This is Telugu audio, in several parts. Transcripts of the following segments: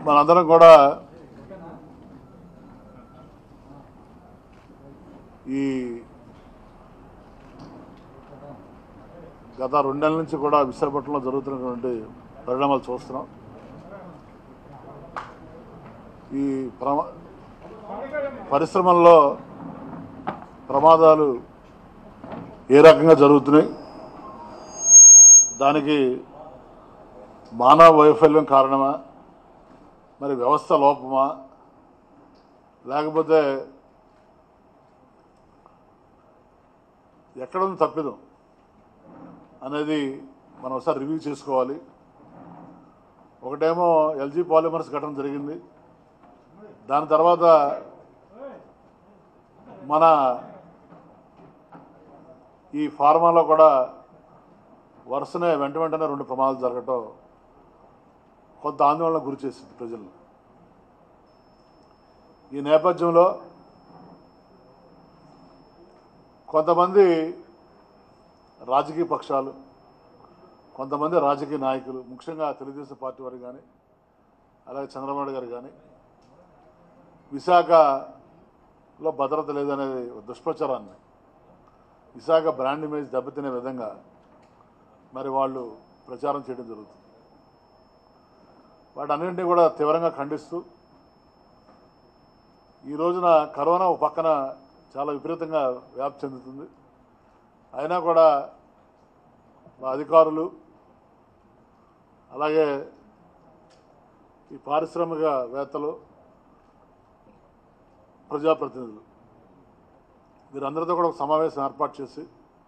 మనందరం కూడా ఈ గత రెండు నెలల నుంచి కూడా విశాఖపట్నంలో జరుగుతున్నటువంటి పరిణామాలు చూస్తున్నాం ఈ ప్రమా పరిశ్రమల్లో ప్రమాదాలు ఏ రకంగా జరుగుతున్నాయి దానికి మానవ వైఫల్యం కారణమా మరి వ్యవస్థ లోపమా లేకపోతే ఎక్కడ ఉంది తప్పిదం అనేది మనం ఒకసారి రివ్యూ చేసుకోవాలి ఒకటేమో ఎల్జీ పాలిమర్స్ ఘటన జరిగింది దాని తర్వాత మన ఈ ఫార్మాలో కూడా వరుసనే వెంట వెంటనే రెండు ప్రమాదాలు జరగటం కొంత ఆందోళన గురి చేసింది ప్రజలను ఈ నేపథ్యంలో కొంతమంది రాజకీయ పక్షాలు కొంతమంది రాజకీయ నాయకులు ముఖ్యంగా తెలుగుదేశం పార్టీ వారు కానీ అలాగే చంద్రబాబు నాయుడు గారు కానీ విశాఖలో భద్రత లేదనేది ఒక దుష్ప్రచారాన్ని విశాఖ బ్రాండ్ ఇమేజ్ దెబ్బతినే విధంగా మరి వాళ్ళు ప్రచారం చేయడం జరుగుతుంది వాటన్నింటినీ కూడా తీవ్రంగా ఖండిస్తూ ఈ రోజున కరోనా ఒక పక్కన చాలా విపరీతంగా వ్యాప్తి చెందుతుంది అయినా కూడా మా అధికారులు అలాగే ఈ పారిశ్రామికవేత్తలు ప్రజాప్రతినిధులు వీరందరితో కూడా ఒక సమావేశం ఏర్పాటు చేసి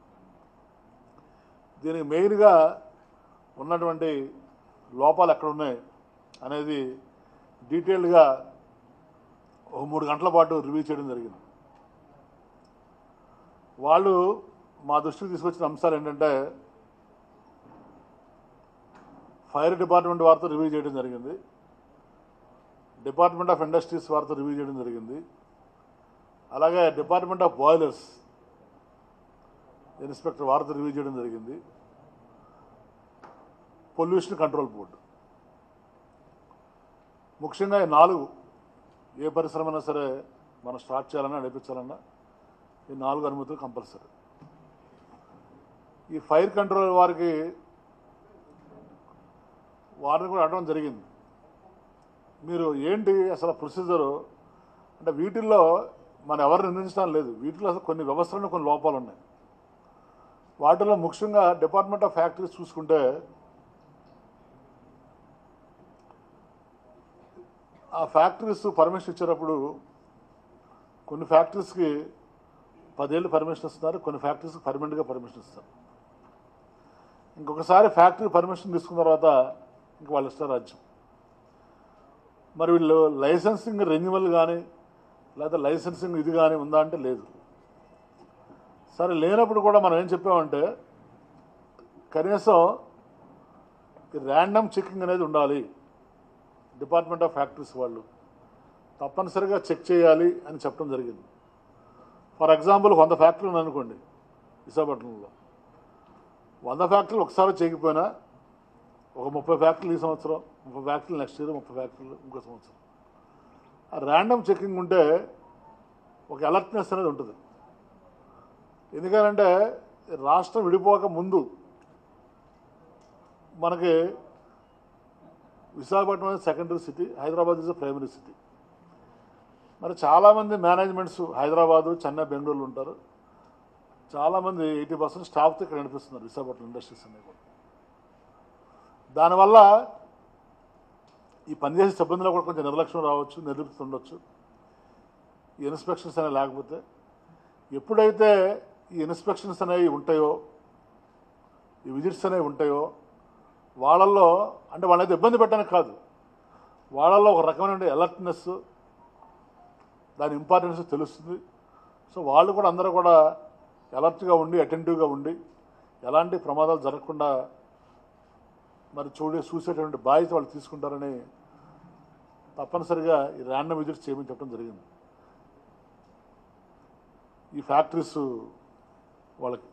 దీనికి మెయిన్గా ఉన్నటువంటి లోపాలు ఎక్కడ ఉన్నాయి అనేది డీటెయిల్డ్గా ఒక మూడు గంటల పాటు రివ్యూ చేయడం జరిగింది వాళ్ళు మా దృష్టికి తీసుకొచ్చిన అంశాలు ఏంటంటే ఫైర్ డిపార్ట్మెంట్ వారితో రివ్యూ చేయడం జరిగింది డిపార్ట్మెంట్ ఆఫ్ ఇండస్ట్రీస్ వారితో రివ్యూ చేయడం జరిగింది అలాగే డిపార్ట్మెంట్ ఆఫ్ బాయిలర్స్ ఇన్స్పెక్టర్ వారితో రివ్యూ చేయడం జరిగింది పొల్యూషన్ కంట్రోల్ బోర్డు ముఖ్యంగా ఈ నాలుగు ఏ పరిశ్రమ అయినా సరే మనం స్టార్ట్ చేయాలన్నా నడిపించాలన్నా ఈ నాలుగు అనుమతులు కంపల్సరీ ఈ ఫైర్ కంట్రోల్ వారికి వారిని కూడా అడగడం జరిగింది మీరు ఏంటి అసలు ప్రొసీజరు అంటే వీటిల్లో మనం ఎవరు నిర్ణయించడం లేదు వీటిలో అసలు కొన్ని వ్యవస్థలను కొన్ని లోపాలు ఉన్నాయి వాటిలో ముఖ్యంగా డిపార్ట్మెంట్ ఆఫ్ ఫ్యాక్టరీస్ చూసుకుంటే ఆ ఫ్యాక్టరీస్ పర్మిషన్ ఇచ్చేటప్పుడు కొన్ని ఫ్యాక్టరీస్కి పదేళ్ళు పర్మిషన్ ఇస్తున్నారు కొన్ని ఫ్యాక్టరీస్కి పర్మనెంట్గా పర్మిషన్ ఇస్తారు ఇంకొకసారి ఫ్యాక్టరీ పర్మిషన్ తీసుకున్న తర్వాత ఇంక వాళ్ళ ఇష్ట రాజ్యం మరి వీళ్ళు లైసెన్సింగ్ రెన్యువల్ కానీ లేదా లైసెన్సింగ్ ఇది కానీ ఉందా అంటే లేదు సరే లేనప్పుడు కూడా మనం ఏం చెప్పామంటే కనీసం ర్యాండమ్ చెకింగ్ అనేది ఉండాలి డిపార్ట్మెంట్ ఆఫ్ ఫ్యాక్టరీస్ వాళ్ళు తప్పనిసరిగా చెక్ చేయాలి అని చెప్పడం జరిగింది ఫర్ ఎగ్జాంపుల్ వంద ఫ్యాక్టరీలు ఉన్నాయి అనుకోండి విశాఖపట్నంలో వంద ఫ్యాక్టరీలు ఒకసారి చేయకపోయినా ఒక ముప్పై ఫ్యాక్టరీలు ఈ సంవత్సరం ముప్పై ఫ్యాక్టరీలు నెక్స్ట్ ఇయర్ ముప్పై ఫ్యాక్టరీలు ఇంకో సంవత్సరం ఆ ర్యాండమ్ చెకింగ్ ఉంటే ఒక అలర్ట్నెస్ అనేది ఉంటుంది ఎందుకంటే రాష్ట్రం విడిపోక ముందు మనకి విశాఖపట్నం అనేది secondary city Hyderabad is primary city మరి చాలామంది మేనేజ్మెంట్స్ హైదరాబాదు చెన్నై బెంగళూరు ఉంటారు చాలామంది ఎయిటీ పర్సెంట్ స్టాఫ్తో ఇక్కడ నడిపిస్తున్నారు విశాఖపట్నం ఇండస్ట్రీస్ అన్నీ కూడా దానివల్ల ఈ పనిచేసే సిబ్బందిలో కూడా కొంచెం నిర్లక్ష్యం రావచ్చు నిర్లిప్తి ఉండొచ్చు ఈ ఇన్స్పెక్షన్స్ అనేవి లేకపోతే ఎప్పుడైతే ఈ ఇన్స్పెక్షన్స్ అనేవి ఉంటాయో ఈ విజిట్స్ అనేవి ఉంటాయో వాళ్ళల్లో అంటే వాళ్ళైతే ఇబ్బంది పెట్టడానికి కాదు వాళ్ళల్లో ఒక రకమైన అలర్ట్నెస్ దాని ఇంపార్టెన్స్ తెలుస్తుంది సో వాళ్ళు కూడా అందరూ కూడా అలర్ట్గా ఉండి అటెంటివ్గా ఉండి ఎలాంటి ప్రమాదాలు జరగకుండా మరి చూడే చూసేటువంటి బాధ్యత వాళ్ళు తీసుకుంటారని తప్పనిసరిగా ఈ ర్యాండమ్ విజిట్స్ చేయమని చెప్పడం జరిగింది ఈ ఫ్యాక్టరీస్ వాళ్ళకి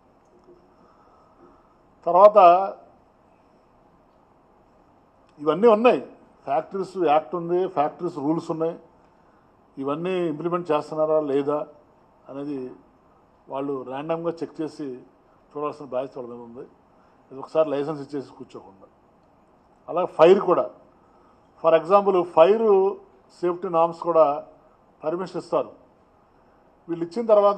తర్వాత ఇవన్నీ ఉన్నాయి ఫ్యాక్టరీస్ యాక్ట్ ఉంది ఫ్యాక్టరీస్ రూల్స్ ఉన్నాయి ఇవన్నీ ఇంప్లిమెంట్ చేస్తున్నారా లేదా అనేది వాళ్ళు ర్యాండమ్గా చెక్ చేసి చూడాల్సిన బాధ్యత వాళ్ళ మీద ఉంది ఇది ఒకసారి లైసెన్స్ ఇచ్చేసి కూర్చోకుండా అలాగే ఫైర్ కూడా for example fire safety norms కూడా పర్మిషన్ ఇస్తారు వీళ్ళు ఇచ్చిన తర్వాత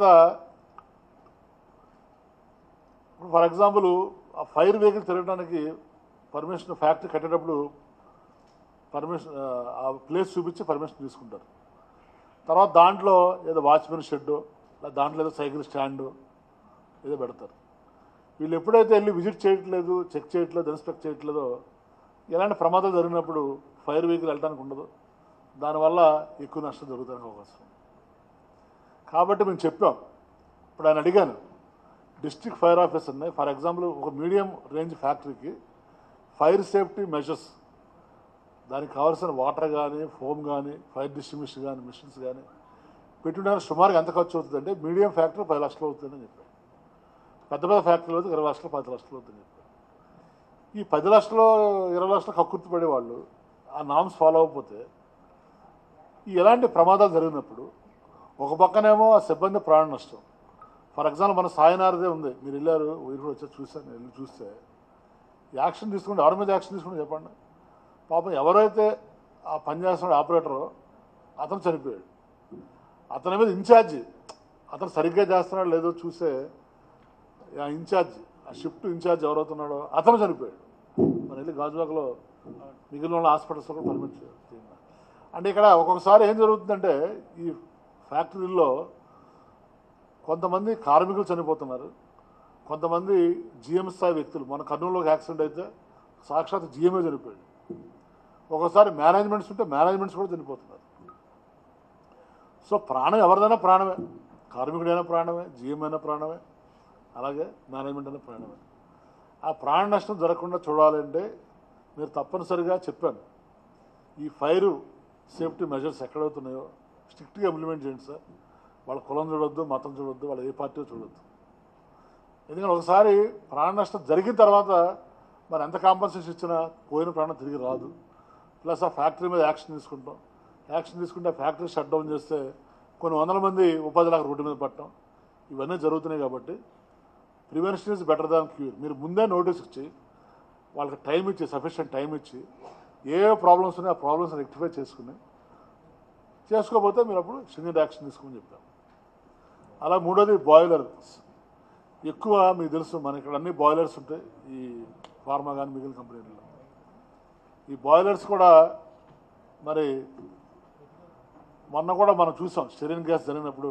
ఫర్ ఎగ్జాంపుల్ ఆ ఫైర్ వెహికల్ తిరగడానికి పర్మిషన్ ఫ్యాక్టరీ కట్టేటప్పుడు పర్మిషన్ ఆ ప్లేస్ చూపించి పర్మిషన్ తీసుకుంటారు తర్వాత దాంట్లో ఏదో వాచ్మెన్ షెడ్ దాంట్లో ఏదో సైకిల్ స్టాండ్ ఏదో పెడతారు వీళ్ళు ఎప్పుడైతే వెళ్ళి విజిట్ చేయట్లేదు చెక్ చేయట్లేదు ఇన్స్పెక్ట్ చేయట్లేదో ఎలాంటి ప్రమాదాలు జరిగినప్పుడు ఫైర్ వెహికల్ వెళ్ళడానికి ఉండదు దానివల్ల ఎక్కువ నష్టం జరుగుతానికి అవకాశం ఉంది. కాబట్టి మేము చెప్పాం ఇప్పుడు ఆయన అడిగాను డిస్ట్రిక్ట్ ఫైర్ ఆఫీసర్ని ఫర్ ఎగ్జాంపుల్ ఒక మీడియం రేంజ్ ఫ్యాక్టరీకి ఫైర్ సేఫ్టీ మెజర్స్ దానికి కావాల్సిన వాటర్ కానీ ఫోమ్ కానీ ఫైర్ డిస్ట్రిబ్యూషన్ కానీ మిషన్స్ కానీ పెట్టుకోవడానికి సుమారుగా ఎంత ఖర్చు అవుతుందంటే మీడియం ఫ్యాక్టరీ పది లక్షలు అవుతుందని చెప్పారు పెద్ద పెద్ద ఫ్యాక్టరీలు అయితే ఇరవై లక్షలు పది లక్షలు అవుతుందని చెప్పారు ఈ పది లక్షలు ఇరవై లక్షలు కక్కుర్తి పడేవాళ్ళు ఆ నామ్స్ ఫాలో అవ్వకపోతే ఈ ఎలాంటి ప్రమాదాలు జరిగినప్పుడు ఒక పక్కనేమో ఆ సిబ్బంది ప్రాణ నష్టం ఫర్ ఎగ్జాంపుల్ మన సాయనారదే ఉంది మీరు వెళ్ళారు మీరు కూడా వచ్చారు చూసాను వెళ్ళి చూస్తే యాక్షన్ తీసుకుంటే ఎవరి మీద యాక్షన్ తీసుకుంటే చెప్పండి పాపం ఎవరైతే ఆ పని చేస్తున్న ఆపరేటరో అతను చనిపోయాడు అతని మీద ఇన్ఛార్జి అతను సరిగ్గా చేస్తున్నాడో లేదో చూసే ఆ ఇన్ఛార్జ్ ఆ షిఫ్ట్ ఇన్ఛార్జ్ ఎవరవుతున్నాడో అతను చనిపోయాడు మరి వెళ్ళి గాజువాకలో మిగిలిన వాళ్ళ హాస్పిటల్స్ కూడా పర్మిట్ చేయాలి అంటే ఇక్కడ ఒక్కొక్కసారి ఏం జరుగుతుందంటే ఈ ఫ్యాక్టరీల్లో కొంతమంది కార్మికులు చనిపోతున్నారు కొంతమంది జిఎం స్థాయి వ్యక్తులు మన కర్నూలులో ఒక యాక్సిడెంట్ అయితే సాక్షాత్ జిఎంఏ చనిపోయాడు ఒక్కోసారి మేనేజ్మెంట్స్ ఉంటే మేనేజ్మెంట్స్ కూడా చనిపోతున్నారు సో ప్రాణం ఎవరిదైనా ప్రాణమే కార్మికుడైనా ప్రాణమే జిఎం అయినా ప్రాణమే అలాగే మేనేజ్మెంట్ అయినా ప్రాణమే ఆ ప్రాణ నష్టం జరగకుండా చూడాలంటే మీరు తప్పనిసరిగా చెప్పాను ఈ ఫైర్ సేఫ్టీ మెజర్స్ ఎక్కడవుతున్నాయో స్ట్రిక్ట్గా ఇంప్లిమెంట్ చేయండి సార్ వాళ్ళ కులం చూడొద్దు మతం చూడొద్దు వాళ్ళ ఏ పార్టీ చూడొద్దు ఎందుకంటే ఒకసారి ప్రాణ నష్టం జరిగిన తర్వాత మరి ఎంత కాంపన్సేషన్ ఇచ్చినా పోయిన ప్రాణం తిరిగి రాదు ప్లస్ ఆ ఫ్యాక్టరీ మీద యాక్షన్ తీసుకుంటాం యాక్షన్ తీసుకుంటే ఆ ఫ్యాక్టరీ షట్ డౌన్ చేస్తే కొన్ని వందల మంది ఉపాధి లాగా రోడ్డు మీద పట్టడం ఇవన్నీ జరుగుతున్నాయి కాబట్టి prevention is better than cure మీరు ముందే నోటీస్ ఇచ్చి వాళ్ళకి టైం ఇచ్చి సఫిషియంట్ టైం ఇచ్చి ఏ ప్రాబ్లమ్స్ ఉన్నాయో ఆ ప్రాబ్లమ్స్ రెక్టిఫై చేసుకుని చేసుకోకపోతే మీరు అప్పుడు స్ట్రింజెంట్ యాక్షన్ తీసుకోమని చెప్పాం అలా మూడోది బాయిలర్స్ ఎక్కువ మీకు తెలుసు మన ఇక్కడ అన్ని బాయిలర్స్ ఉంటాయి ఈ ఫార్మా కానీ మిగిలిన కంపెనీల్లో ఈ బాయిలర్స్ కూడా మరి మొన్న కూడా మనం చూసాం స్టెరిన్ గ్యాస్ జరిగినప్పుడు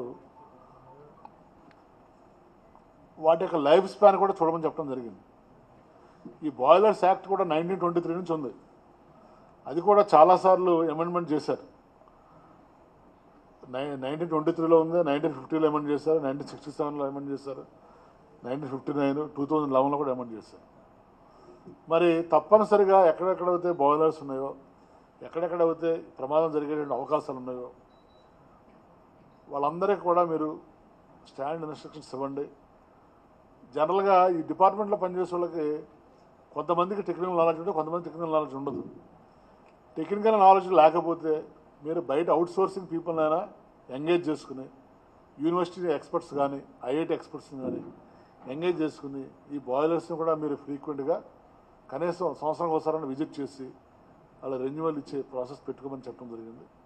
వాటి యొక్క లైఫ్ స్పాన్ కూడా చూడమని చెప్పడం జరిగింది ఈ బాయిలర్స్ యాక్ట్ కూడా నైన్టీన్ ట్వంటీ త్రీ నుంచి ఉంది అది కూడా చాలాసార్లు అమెండ్మెంట్ చేశారు నై నైన్టీన్ ట్వంటీ త్రీలో ఉంది నైన్టీన్ ఫిఫ్టీలో అమెండ్ చేశారు నైన్టీన్ సిక్స్టీ సెవెన్లో అమెండ్ చేశారు nineteen fifty nine two thousand లెవెన్లో కూడా అమెండ్ చేశారు మరి తప్పనిసరిగా ఎక్కడెక్కడైతే బాయిలర్స్ ఉన్నాయో ఎక్కడెక్కడైతే ప్రమాదం జరిగేటువంటి అవకాశాలు ఉన్నాయో వాళ్ళందరికీ కూడా మీరు స్టాండ్ ఇన్స్ట్రక్షన్స్ ఇవ్వండి జనరల్గా ఈ డిపార్ట్మెంట్లో పనిచేసే వాళ్ళకి కొంతమందికి టెక్నికల్ నాలెడ్జ్ ఉంటే కొంతమంది టెక్నికల్ నాలెడ్జ్ ఉండదు టెక్నికల్ నాలెడ్జ్ లేకపోతే మీరు బయట అవుట్ సోర్సింగ్ పీపుల్ అయినా ఎంగేజ్ చేసుకుని యూనివర్సిటీ ఎక్స్పర్ట్స్ కానీ ఐఐటి ఎక్స్పర్ట్స్ కానీ ఎంగేజ్ చేసుకుని ఈ బాయిలర్స్ని కూడా మీరు ఫ్రీక్వెంట్గా కనీసం సంవత్సరం ఒకసారి విజిట్ చేసి వాళ్ళ రెన్యువల్ ఇచ్చే ప్రాసెస్ పెట్టుకోమని చెప్పడం జరిగింది